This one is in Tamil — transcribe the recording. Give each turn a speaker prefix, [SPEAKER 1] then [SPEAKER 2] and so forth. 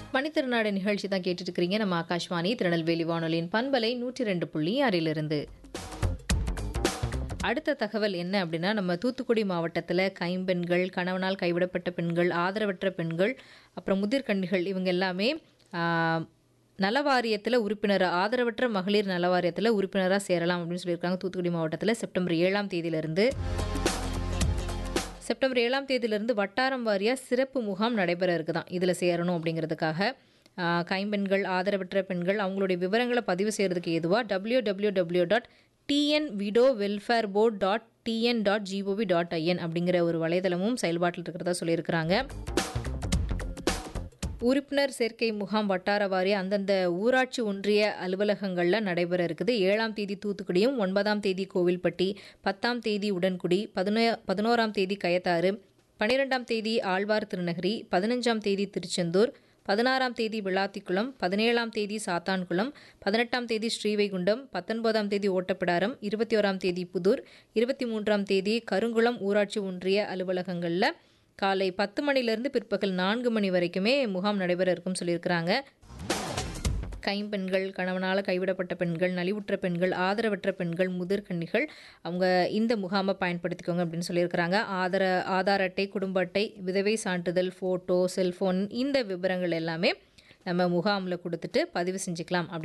[SPEAKER 1] மணித்திருநாடு நிகழ்ச்சி தான் கேட்டுட்டு இருக்கிறீங்க நம்ம ஆகாஷ்வாணி திருநெல்வேலி வானொலியின் பண்பலை நூற்றி ரெண்டு புள்ளி ஆறிலிருந்து அடுத்த தகவல் என்ன அப்படின்னா நம்ம தூத்துக்குடி மாவட்டத்தில் கைம்பெண்கள் கணவனால் கைவிடப்பட்ட பெண்கள் ஆதரவற்ற பெண்கள் அப்புறம் முதிர்கண்ணிகள் இவங்க எல்லாமே ஆஹ், நலவாரியத்தில் உறுப்பினர் ஆதரவற்ற மகளிர் நலவாரியத்தில் உறுப்பினராக சேரலாம் அப்படின்னு சொல்லியிருக்காங்க தூத்துக்குடி மாவட்டத்தில் செப்டம்பர் ஏழாம் தேதியிலிருந்து செப்டம்பர் ஏழாம் தேதியிலிருந்து வட்டாரம் வாரியாக சிறப்பு முகாம் நடைபெற இருக்குதான் இதில் சேரணும் அப்படிங்கிறதுக்காக ஆஹ், கைம்பெண்கள் ஆதரவற்ற பெண்கள் அவங்களுடைய விவரங்களை பதிவு செய்கிறதுக்கு ஏதுவாக W W W dot TN widow welfare board dot TN dot GOV dot IN அப்படிங்கிற ஒரு வலைதளமும் செயல்பாட்டில் இருக்கிறதா சொல்லியிருக்கிறாங்க உறுப்பினர் சேர்க்கை முகாம் வட்டார வாரிய அந்தந்த ஊராட்சி ஒன்றிய அலுவலகங்களில் நடைபெற இருக்குது ஏழாம் தேதி தூத்துக்குடியும் ஒன்பதாம் தேதி கோவில்பட்டி பத்தாம் தேதி உடன்குடி பதினோ பதினோராம் தேதி கயத்தாறு பன்னிரெண்டாம் தேதி ஆழ்வார் திருநகரி பதினஞ்சாம் தேதி திருச்செந்தூர் பதினாறாம் தேதி விளாத்திக்குளம் பதினேழாம் தேதி சாத்தான்குளம் பதினெட்டாம் தேதி ஸ்ரீவைகுண்டம் பத்தொன்பதாம் தேதி ஓட்டப்பிடாரம் இருபத்தி ஓராம் தேதி புதூர் இருபத்தி மூன்றாம் தேதி கருங்குளம் ஊராட்சி ஒன்றிய அலுவலகங்களில் காலை பத்து மணிலேருந்து பிற்பகல் நான்கு மணி வரைக்குமே முகாம் நடைபெற இருக்கும் சொல்லியிருக்கிறாங்க கைம்பெண்கள் கணவனால் கைவிடப்பட்ட பெண்கள் நலிவுற்ற பெண்கள் ஆதரவற்ற பெண்கள் முதிர்கன்னிகள் அவங்க இந்த முகாமை பயன்படுத்திக்கோங்க அப்படின்னு சொல்லியிருக்கிறாங்க ஆதார ஆதார் அட்டை குடும்ப அட்டை விதவை சான்றிதழ் ஃபோட்டோ செல்ஃபோன் இந்த விவரங்கள் எல்லாமே நம்ம முகாமில் கொடுத்துட்டு பதிவு செஞ்சுக்கலாம் அப்படி